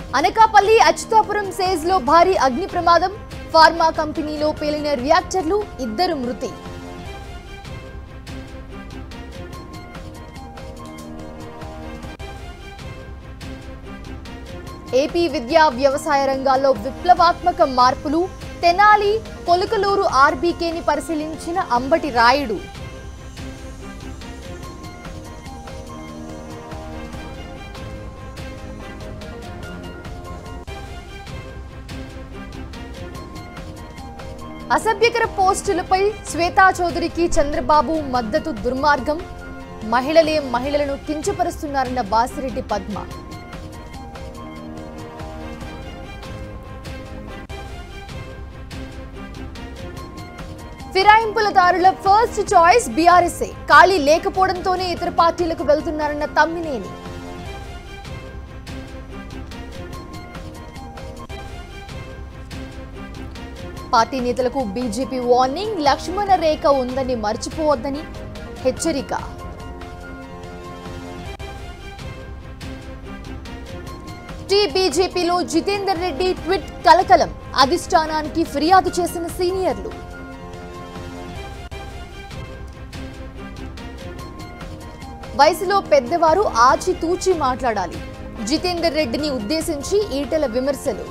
Anakapalli Atchutapuram Sage లో భారీ అగ్ని ప్రమాదం ఫార్మా కంపెనీలో పేలిన రియాక్టర్లు ఇద్దరు మృతి ఏపీ విద్యా వ్యవసాయ రంగాల్లో విప్లవాత్మక మార్పులు తెనాలి కొలుకలూరు ఆర్బీకేని పరిశీలించిన అంబటి రాయుడు అసభ్యకర పోస్టులపై శ్వేతా చౌదరికి చంద్రబాబు మద్దతు దుర్మార్గం మహిళలే మహిళలను కించపరుస్తున్నారన్న బాసిరెడ్డి పద్మ ఫిరాయింపులదారుల ఫస్ట్ చాయిస్ బీఆర్ఎస్ఏ ఖాళీ లేకపోవడంతోనే ఇతర పార్టీలకు వెళ్తున్నారన్న తమ్మినేని పార్టీ నేతలకు బీజేపీ వార్నింగ్ లక్ష్మణ రేఖ ఉందని మర్చిపోవద్దని హెచ్చరిక టీ బీజేపీలో జితేందర్ రెడ్డి ట్వీట్ కలకలం అధిష్టానానికి ఫిర్యాదు చేసిన సీనియర్లు వయసులో పెద్దవారు ఆచితూచి మాట్లాడాలి జితేందర్ రెడ్డిని ఉద్దేశించి ఈటల విమర్శలు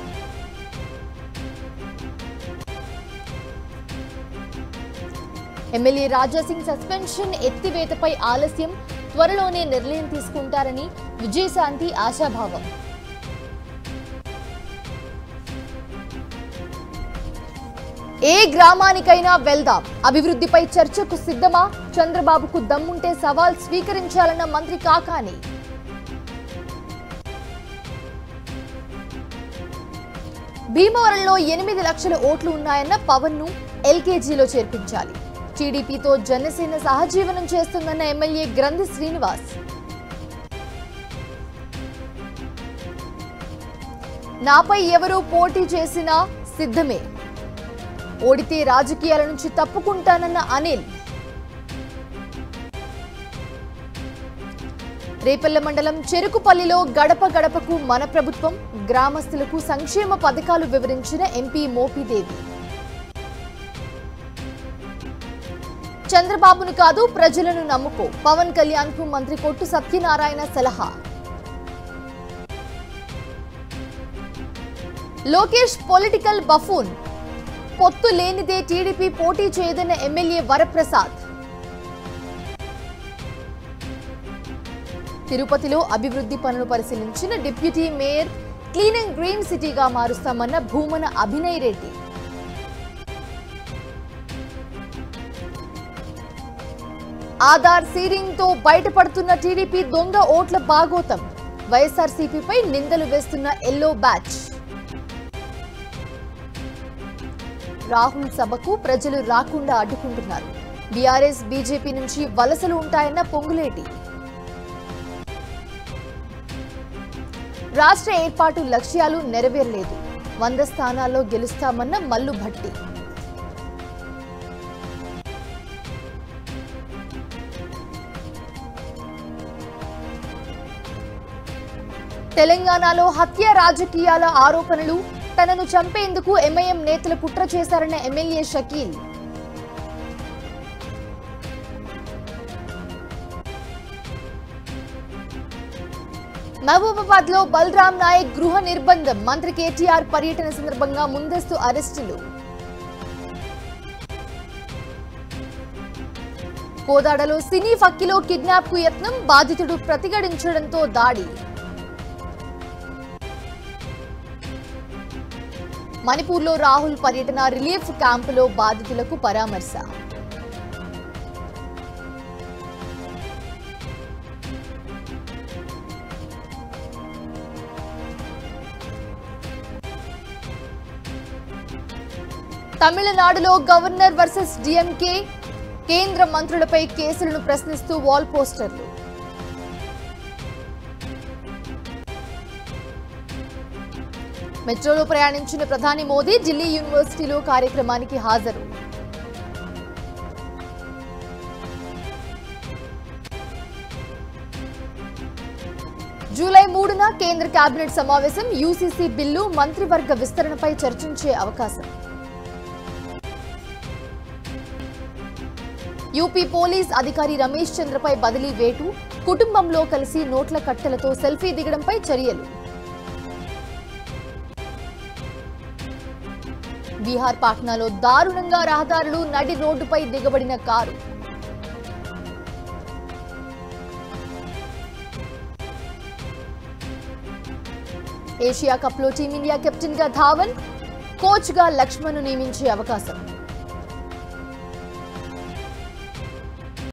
ఎమ్మెల్యే రాజాసింగ్ సస్పెన్షన్ ఎత్తివేతపై ఆలస్యం త్వరలోనే నిర్ణయం తీసుకుంటారని విజయశాంతి ఆశాభావం ఏ గ్రామానికైనా వెళ్దాం అభివృద్ధిపై చర్చకు సిద్ధమా చంద్రబాబుకు దమ్ముంటే సవాల్ స్వీకరించాలన్న మంత్రి కాకాని భీమవరంలో ఎనిమిది లక్షల ఓట్లు ఉన్నాయన్న పవన్ ను ఎల్కేజీలో చేర్పించాలి టీడీపీతో జనసేన సహజీవనం చేస్తుందన్న ఎమ్మెల్యే గ్రంథి శ్రీనివాస్ నాపై ఎవరూ పోటీ చేసినా సిద్ధమే ఓడితే రాజకీయాల నుంచి తప్పుకుంటానన్న అనిల్ రేపల్ల మండలం చెరుకుపల్లిలో గడప గడపకు మన ప్రభుత్వం గ్రామస్తులకు సంక్షేమ పథకాలు వివరించిన ఎంపీ మోపిదేవి చంద్రబాబును కాదు ప్రజలను నమ్ముకో పవన్ కళ్యాణ్ కు మంత్రి కొట్టు సత్యనారాయణ సలహా లోకేష్ పొలిటికల్ బఫూన్ పొత్తు లేనిదే టీడీపీ పోటీ చేయదన్న ఎమ్మెల్యే వరప్రసాద్ తిరుపతిలో అభివృద్ధి పనులు పరిశీలించిన deputy mayor clean and green సిటీగా మారుస్తామన్న భూమన అభినయ్ రెడ్డి ఆధార్ సీరింగ్ తో బయటపడుతున్న టీడీపీ దొంగ ఓట్ల బాగోతం వైఎస్ఆర్సీపీపై నిందలు వేస్తున్న ఎల్లో బ్యాచ్ రాహుల్ సభకు ప్రజలు రాకుండా అడ్డుకుంటున్నారు బీఆర్ఎస్ బీజేపీ నుంచి వలసలు ఉంటాయన్న పొంగులేటి రాష్ట్ర ఏర్పాటు లక్ష్యాలు నెరవేరలేదు వంద స్థానాల్లో గెలుస్తామన్న మల్లు భట్టి తెలంగాణలో హత్య రాజకీయాల ఆరోపణలు తనను చంపేందుకు ఎంఐఎం నేతలు కుట్ర చేశారన్న ఎమ్మెల్యే షకీల్ మహబూబాబాద్ లో బలరాం నాయక్ గృహ నిర్బంధం మంత్రి కేటీఆర్ పర్యటన సందర్భంగా ముందస్తు అరెస్టులు కోదాడలో సినీ ఫక్కిలో కిడ్నాప్ కు యత్నం బాధితుడు ప్రతిఘటించడంతో దాడి మణిపూర్లో రాహుల్ పర్యటన రిలీఫ్ క్యాంపులో బాధితులకు పరామర్శ తమిళనాడులో గవర్నర్ వర్సెస్ డిఎంకే కేంద్ర మంత్రులపై కేసులను ప్రశ్నిస్తూ వాల్ పోస్టర్లు మెట్రోలో ప్రయాణించిన ప్రధాని మోదీ ఢిల్లీ యూనివర్సిటీలో కార్యక్రమానికి హాజరు జూలై మూడున కేంద్ర కేబినెట్ సమావేశం యూసీసీ బిల్లు మంత్రివర్గ విస్తరణపై చర్చించే అవకాశం యూపీ పోలీస్ అధికారి రమేష్ చంద్రపై బదిలీ వేటు కుటుంబంలో కలిసి నోట్ల కట్టెలతో సెల్ఫీ దిగడంపై చర్యలు బీహార్ పాట్నాలో దారుణంగా రహదారులు నడి రోడ్డుపై దిగబడిన కారు ఏషియా కప్లో టీమిండియా కెప్టెన్ గా ధావన్ కోచ్ గా లక్ష్మణ్ నియమించే అవకాశం